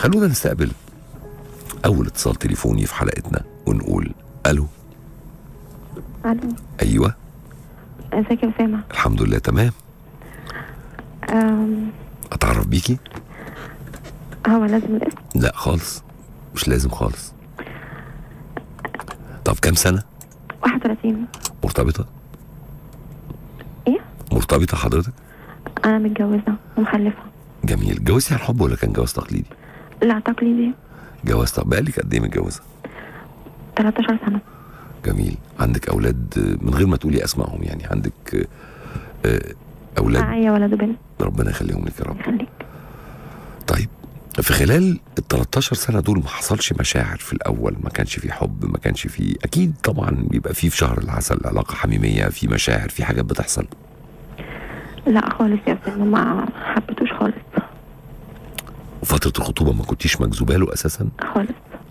خلونا نستقبل اول اتصال تليفوني في حلقتنا ونقول الو الو ايوه ازيك يا اسامه الحمد لله تمام أم، اتعرف بيكي هو لازم الاسم لا خالص مش لازم خالص طب كام سنه 31 مرتبطه ايه مرتبطه حضرتك انا متجوزه ومخلفه جميل اتجوزتي عن حب ولا كان جواز تقليدي لا تقليدي جواز طب بقالك قد ايه متجوزه 13 سنه جميل عندك اولاد آه، من غير ما تقولي اسمائهم يعني عندك آه، آه، اولاد معايا ولد وبنت ربنا يخليهم لك يا رب يخليك طيب في خلال ال 13 سنه دول ما حصلش مشاعر في الاول ما كانش في حب ما كانش في اكيد طبعا بيبقى في في شهر العسل علاقه حميميه في مشاعر في حاجات بتحصل لا خالص يا اسامه ما حبيتوش خالص وفتره الخطوبه ما كنتيش مجذوبه له اساسا خالص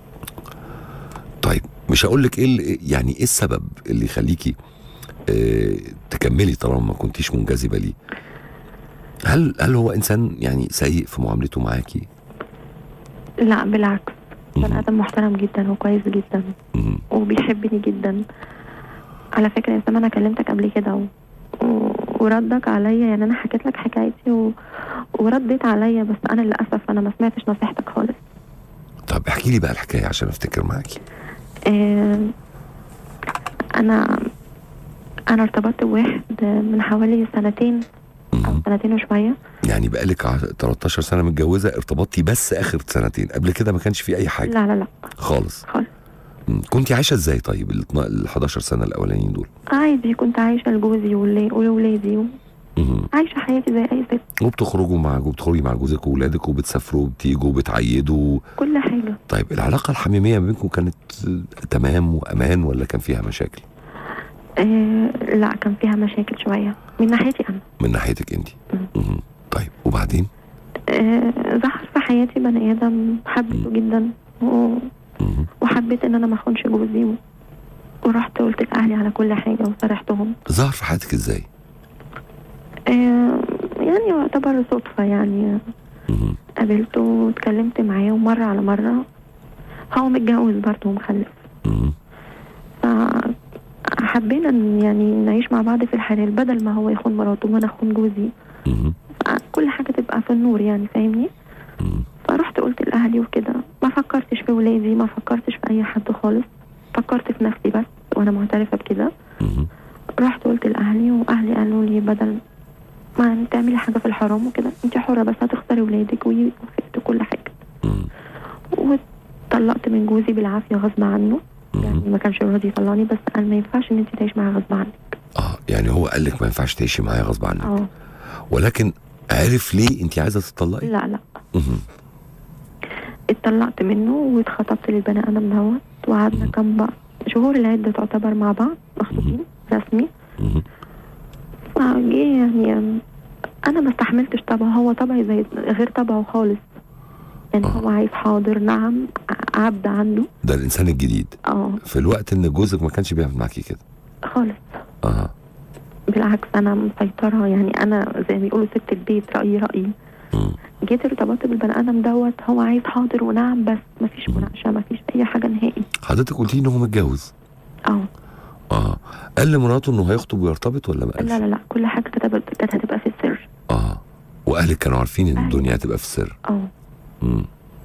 طيب مش هقول لك ايه اللي- يعني ايه السبب اللي يخليكي اه تكملي طالما ما كنتيش منجذبه ليه هل هل هو انسان يعني سيء في معاملته معاكي لا بالعكس مم. بني ادم محترم جدا وكويس جدا مم. وبيحبني جدا على فكره يا اسامه انا كلمتك قبل كده و... و... وردك عليا يعني انا حكيت لك حكايتي و... ورديت عليا بس انا للاسف انا ما سمعتش نصيحتك خالص طب احكي لي بقى الحكايه عشان افتكر معاكي آه، انا انا ارتبطت بواحد من حوالي سنتين او مم. سنتين وشويه يعني بقالك ع- 13 سنه متجوزه ارتبطتي بس اخر سنتين قبل كده ما كانش في اي حاجه لا لا لا خالص خالص مم. كنت عايشه ازاي طيب ال 12 ال 11 سنه الاولانيين دول عادي كنت عايشه لجوزي ولي- ولولادي مم. عايشه حياتي زي اي ست وبتخرجوا مع وبتخرجي مع جوزك واولادك وبتسافروا وبتيجوا وبتعيدوا كل حاجه طيب العلاقه الحميميه ما بينكم كانت آه، تمام وامان ولا كان فيها مشاكل آه لا كان فيها مشاكل شويه من ناحيتي انا من ناحيتك انت مم. طيب وبعدين آه ظهر في حياتي بني ادم حبيته جدا و... مم. وحبيت ان انا ما اخونش جوزي و... ورحت قلت لاهلي على كل حاجه وصرحتهم ظهر في حياتك ازاي آه يعني يعتبر صدفه يعني مم. قابلته واتكلمت معاه ومرة على مرة هو متجوز برضه ومخلف مم. فحبينا إن يعني نعيش مع بعض في الحلال بدل ما هو يخون مراته وانا اخون جوزي مم. كل حاجة تبقى في النور يعني فاهمني مم. فرحت قلت لأهلي وكده ما فكرتش في ولادي ما فكرتش في أي حد خالص فكرت في نفسي بس وأنا معترفة بكده مم. رحت قلت لأهلي وأهلي قالوا لي بدل ما تعملي حاجة في الحرام وكده انت حرة بس هتختاري ولادك ووافقت كل حاجة مم. وطلقت من جوزي بالعافيه غصب عنه يعني مم. ما كانش راضي يطلقني بس قال ما ينفعش ان انت تعيش معاه غصب عنك اه يعني هو قال لك ما ينفعش تعيشي معايا غصب عنك اه ولكن عرف ليه انت عايزه تطلقي لا لا مم. اتطلقت منه واتخطبت للبني ادم دوت وقعدنا كام بقى شهور العده تعتبر مع بعض مخطوبين رسمي مم. فجه يعني انا ما استحملتش طبعه هو طبعي زي غير طبعه خالص يعني آه. هو عايز حاضر نعم ع- عبد عنده ده الانسان الجديد اه في الوقت ان جوزك ما كانش بيعمل معاكي كده خالص اه بالعكس انا مسيطره يعني انا زي ما بيقولوا ست البيت رايي رايي مم. جيت ارتبطت بالبني ادم دوت هو عايز حاضر ونعم بس مفيش مناقشه مفيش اي حاجه نهائي حضرتك قلتي ان هو متجوز اه اه قال لمراته انه هيخطب ويرتبط ولا ما قالش لا لا لا كل حاجه كانت كانت هتبقى في السر اه واهلك كانوا عارفين ان أهلي. الدنيا هتبقى في السر اه مم.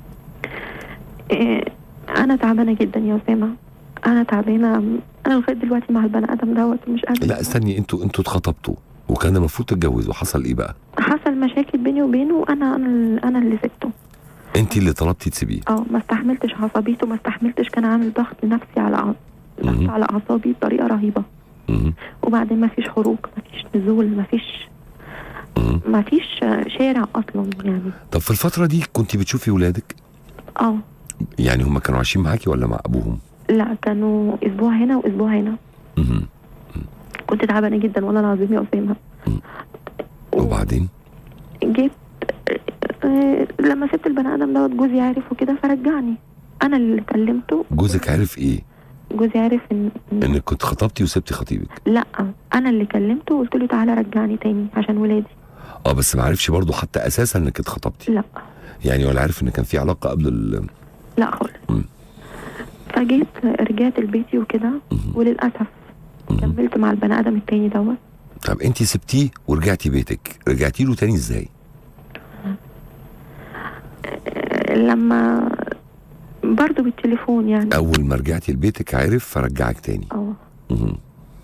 إيه انا تعبانه جدا يا اسامه انا تعبانه انا لغايه دلوقتي مع البني ادم دوت مش قادره لا استني انتوا انتوا اتخطبتوا وكان المفروض تتجوزوا حصل ايه بقى حصل مشاكل بيني وبينه وانا انا ال- انا اللي سبته انت اللي طلبتي تسيبيه اه ما استحملتش عصبيته ما استحملتش كان عامل ضغط نفسي على أع- ضغط مم. على اعصابي بطريقه رهيبه مم. وبعدين ما فيش خروج ما فيش نزول ما فيش مم. ما فيش شارع اصلا يعني طب في الفتره دي كنت بتشوفي ولادك اه يعني هم كانوا عايشين معاكي ولا مع ابوهم لا كانوا اسبوع هنا واسبوع هنا مم. كنت تعبانه جدا والله العظيم يا اسامه مم. وبعدين جيت آه، لما سبت البني ادم دوت جوزي عارف وكده فرجعني انا اللي كلمته جوزك عرف ايه جوزي عارف ان إن- انك كنت خطبتي وسبتي خطيبك لا انا اللي كلمته وقلت له تعالى رجعني تاني عشان ولادي اه بس ما عرفش برضه حتى اساسا انك اتخطبتي لا يعني ولا عارف ان كان في علاقه قبل ال لا خالص مم. فجيت رجعت لبيتي وكده مهم. وللاسف مهم. كملت مع البني ادم التاني دوت طب انت سبتيه ورجعتي بيتك رجعتي له تاني ازاي لما برضه بالتليفون يعني اول ما رجعتي لبيتك عرف فرجعك تاني اه مهم.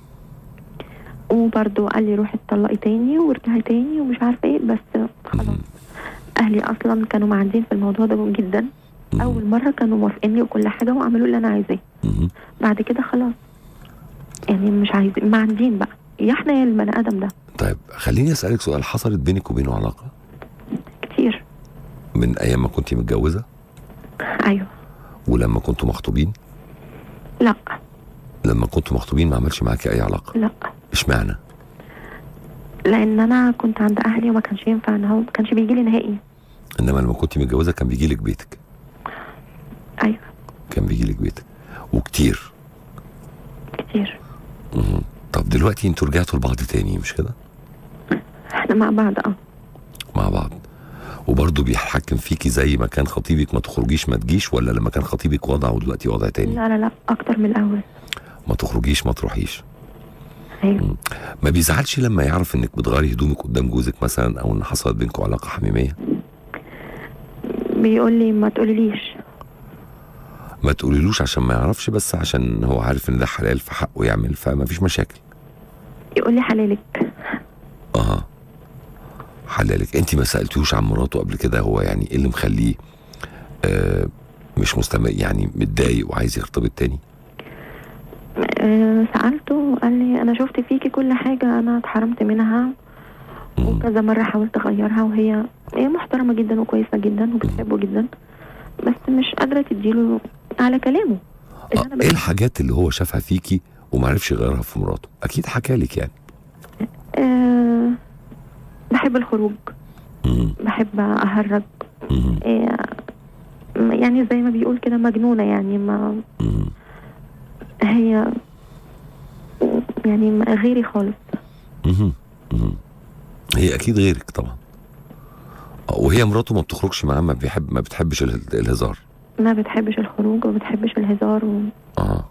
وبرضه قال لي روحي اتطلقي تاني وارجعي تاني ومش عارفه ايه بس خلاص مهم. اهلي اصلا كانوا معاندين في الموضوع ده جدا مهم. اول مره كانوا موافقيني وكل حاجه وعملوا اللي انا عايزاه مهم. بعد كده خلاص يعني مش عايزين معاندين بقى يا احنا يا البني ادم ده طيب خليني اسالك سؤال حصلت بينك وبينه علاقه كتير من ايام ما كنت متجوزه ايوه ولما كنتوا مخطوبين لا لما كنتوا مخطوبين ما عملش معاكي اي علاقه لا اشمعنى لان انا كنت عند اهلي وما كانش ينفع ان هو ما كانش بيجي لي نهائي انما لما كنت متجوزه كان بيجي لك بيتك ايوه كان بيجي لك بيتك وكتير كتير مهم. طب دلوقتي انتوا رجعتوا لبعض تاني مش كده احنا مع بعض اه مع بعض وبرضه بيتحكم فيكي زي ما كان خطيبك ما تخرجيش ما تجيش ولا لما كان خطيبك وضع ودلوقتي وضع تاني لا لا لا اكتر من الاول ما تخرجيش ما تروحيش ايوه ما بيزعلش لما يعرف انك بتغيري هدومك قدام جوزك مثلا او ان حصلت بينكم علاقه حميميه بيقول لي ما تقوليليش ما تقوليلوش عشان ما يعرفش بس عشان هو عارف ان ده حلال في حقه يعمل فما فيش مشاكل يقول لي حلالك اه حلالك انت ما سالتوش عن مراته قبل كده هو يعني ايه اللي مخليه آه مش مستمع يعني متضايق وعايز يرتبط تاني آه سالته قال لي انا شفت فيكي كل حاجه انا اتحرمت منها مم. وكذا مره حاولت اغيرها وهي هي محترمه جدا وكويسه جدا وبتحبه جدا بس مش قادره تديله على كلامه اللي آه انا ايه بحبه. الحاجات اللي هو شافها فيكي ومعرفش يغيرها في مراته اكيد حكالك يعني آه بحب الخروج مم. بحب اهرج مم. آه يعني زي ما بيقول كده مجنونه يعني ما مم. هي يعني ما- غيري خالص مهم. مهم. هي اكيد غيرك طبعا آه، وهي مراته ما بتخرجش معاه ما بيحب ما بتحبش اله- الهزار ما بتحبش الخروج وما بتحبش الهزار و... اه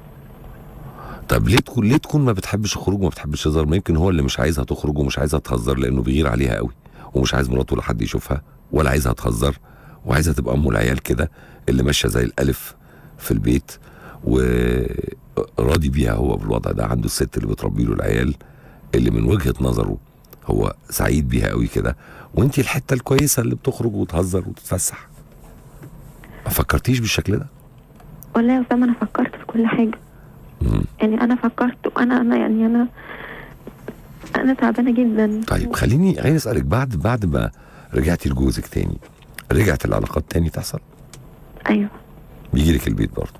طب ليه تكون ليه تكون ما بتحبش الخروج وما بتحبش الهزار ما يمكن هو اللي مش عايزها تخرج ومش عايزها تهزر لانه بيغير عليها قوي ومش عايز مراته ولا حد يشوفها ولا عايزها تهزر وعايزها تبقى ام العيال كده اللي ماشيه زي الالف في البيت وراضي بيها هو بالوضع ده عنده الست اللي بتربي له العيال اللي من وجهه نظره هو سعيد بيها قوي كده وانت الحته الكويسه اللي بتخرج وتهزر وتتفسح ما فكرتيش بالشكل ده والله يا أسامة أنا فكرت في كل حاجة مم. يعني أنا فكرت وأنا أنا يعني أنا أنا تعبانة جدا طيب خليني خليني اسالك بعد بعد ما رجعتي لجوزك تاني رجعت العلاقات تاني تحصل أيوه بيجي لك البيت برضه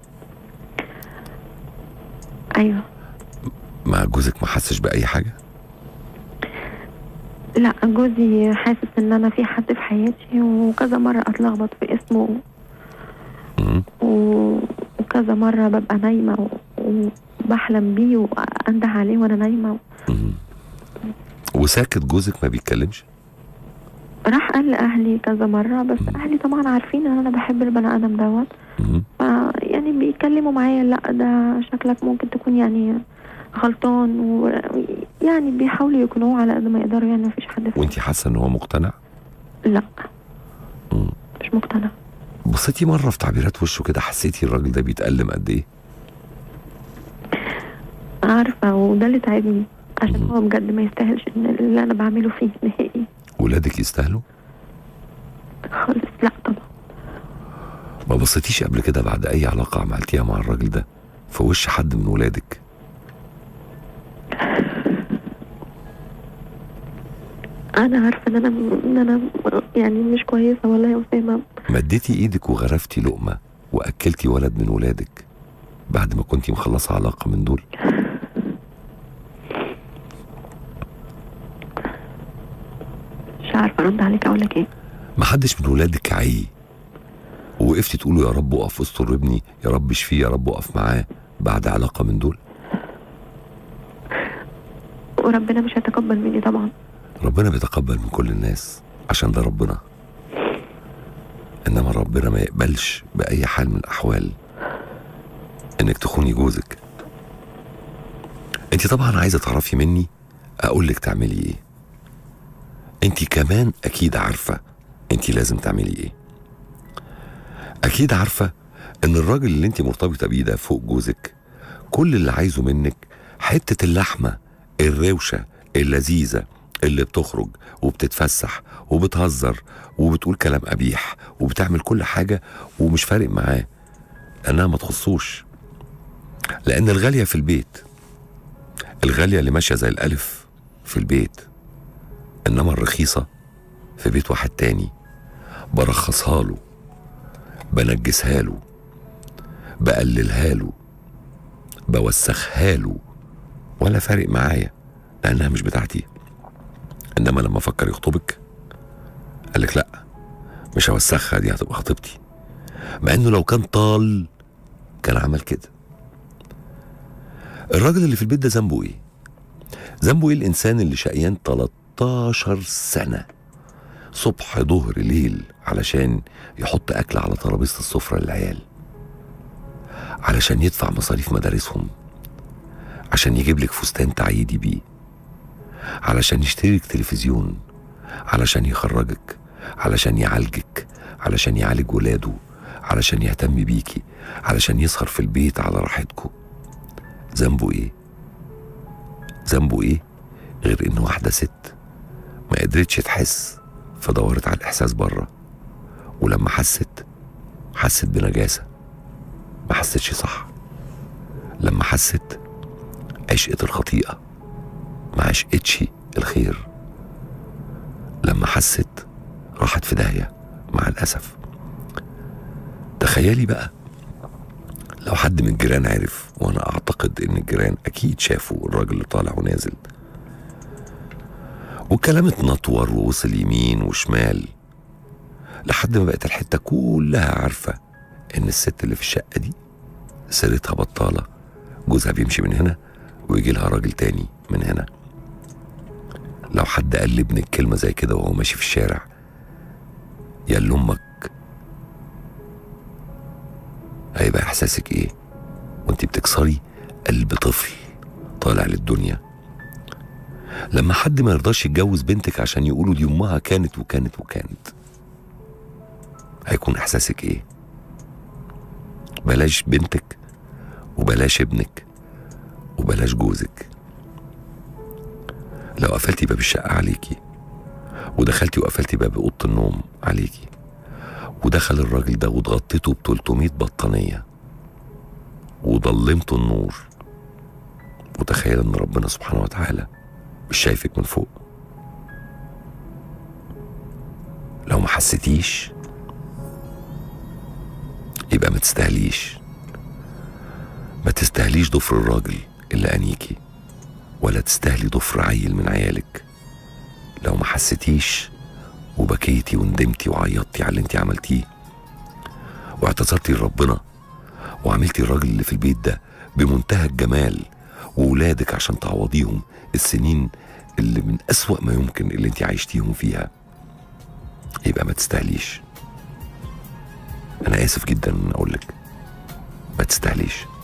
أيوه مع جوزك ما حسش باي حاجه لا جوزي حاسس إن أنا في حد في حياتي وكذا مرة أتلخبط في اسمه مم. و- وكذا مرة ببقى نايمة و- وبحلم بيه وأنده عليه وأنا نايمة مم. وساكت جوزك ما بيتكلمش راح قال لأهلي كذا مرة بس أهلي طبعا عارفين إن أنا بحب البني آدم دوت مم. ف يعني بيتكلموا معايا لا ده شكلك ممكن تكون يعني غلطان ويعني بيحاولوا يقنعوه على قد ما يقدروا يعني مفيش حد في وانت حاسه ان هو مقتنع لا مم. مش مقتنع بصيتي مره في تعبيرات وشه كده حسيتي الراجل ده بيتألم قد ايه عارفة وده اللي تعبني عشان هو بجد ما يستاهلش ان اللي انا بعمله فيه نهائي ولادك يستاهلوا خالص لا طبعا ما بصيتيش قبل كده بعد اي علاقه عملتيها مع الراجل ده في وش حد من ولادك انا عارفة ان انا ان انا يعني مش كويسة والله يا اسامة مديتي ايدك وغرفتي لقمه واكلتي ولد من ولادك بعد ما كنتي مخلصه علاقه من دول مش عارفة ارد عليك اقول لك ايه ما حدش من ولادك عي ووقفتي تقولوا يا رب اقف استر ابني يا رب اشفيه يا رب اقف معاه بعد علاقه من دول وربنا مش هيتقبل مني طبعا ربنا بيتقبل من كل الناس عشان ده ربنا انما ربنا ما يقبلش باي حال من الاحوال انك تخوني جوزك انت طبعا عايزه تعرفي مني اقول لك تعملي ايه انت كمان اكيد عارفه انت لازم تعملي ايه اكيد عارفه ان الراجل اللي انت مرتبطه بيه ده فوق جوزك كل اللي عايزه منك حته اللحمه الروشه اللذيذه اللي بتخرج وبتتفسح وبتهزر وبتقول كلام قبيح وبتعمل كل حاجه ومش فارق معاه انها ما تخصوش لان الغاليه في البيت الغاليه اللي ماشيه زي الالف في البيت انما الرخيصه في بيت واحد تاني برخصها له بنجسها له بقللها له بوسخها له ولا فارق معايا لانها مش بتاعتي انما لما فكر يخطبك قالك لا مش هوسخها دي هتبقى خطيبتي مع انه لو كان طال كان عمل كده الراجل اللي في البيت ده ذنبه ايه ذنبه ايه الانسان اللي شقيان 13 سنه صبح ظهر ليل علشان يحط اكل على ترابيزه السفره للعيال علشان يدفع مصاريف مدارسهم عشان يجيب لك فستان تعيدي بيه علشان يشتري لك تلفزيون علشان يخرجك علشان يعالجك علشان يعالج ولاده علشان يهتم بيكي علشان يسهر في البيت على راحتكم ذنبه ايه ذنبه ايه غير ان واحده ست ما قدرتش تحس فدورت على الاحساس بره ولما حست حست بنجاسه ما حستش صح لما حست عشقت الخطيئه ما عشقتش الخير لما حست راحت في داهيه مع الاسف تخيلي بقى لو حد من الجيران عرف وانا اعتقد ان الجيران اكيد شافوا الراجل اللي طالع ونازل والكلام اتنطور ووصل يمين وشمال لحد ما بقت الحته كلها عارفه ان الست اللي في الشقه دي سيرتها بطاله جوزها بيمشي من هنا ويجي لها راجل تاني من هنا لو حد قال لابنك كلمه زي كده وهو ماشي في الشارع يا لامك هيبقى احساسك ايه وانت بتكسري قلب طفل طالع للدنيا لما حد ما يرضاش يتجوز بنتك عشان يقولوا دي امها كانت وكانت وكانت هيكون احساسك ايه بلاش بنتك وبلاش ابنك وبلاش جوزك لو قفلتي باب الشقة عليكي ودخلتي وقفلتي باب أوضة النوم عليكي ودخل الراجل ده واتغطيته ب 300 بطانية وضلمته النور وتخيل ان ربنا سبحانه وتعالى مش شايفك من فوق لو ما حسيتيش يبقى ما تستاهليش ما تستاهليش ضفر الراجل اللي أنيكي ولا تستاهلي ضفر عيل من عيالك لو ما حسيتيش وبكيتي وندمتي وعيطتي على اللي انت عملتيه واعتذرتي لربنا وعملتي الراجل اللي في البيت ده بمنتهى الجمال وولادك عشان تعوضيهم السنين اللي من أسوأ ما يمكن اللي انت عايشتيهم فيها يبقى ما تستاهليش انا اسف جدا ان اقول لك ما تستاهليش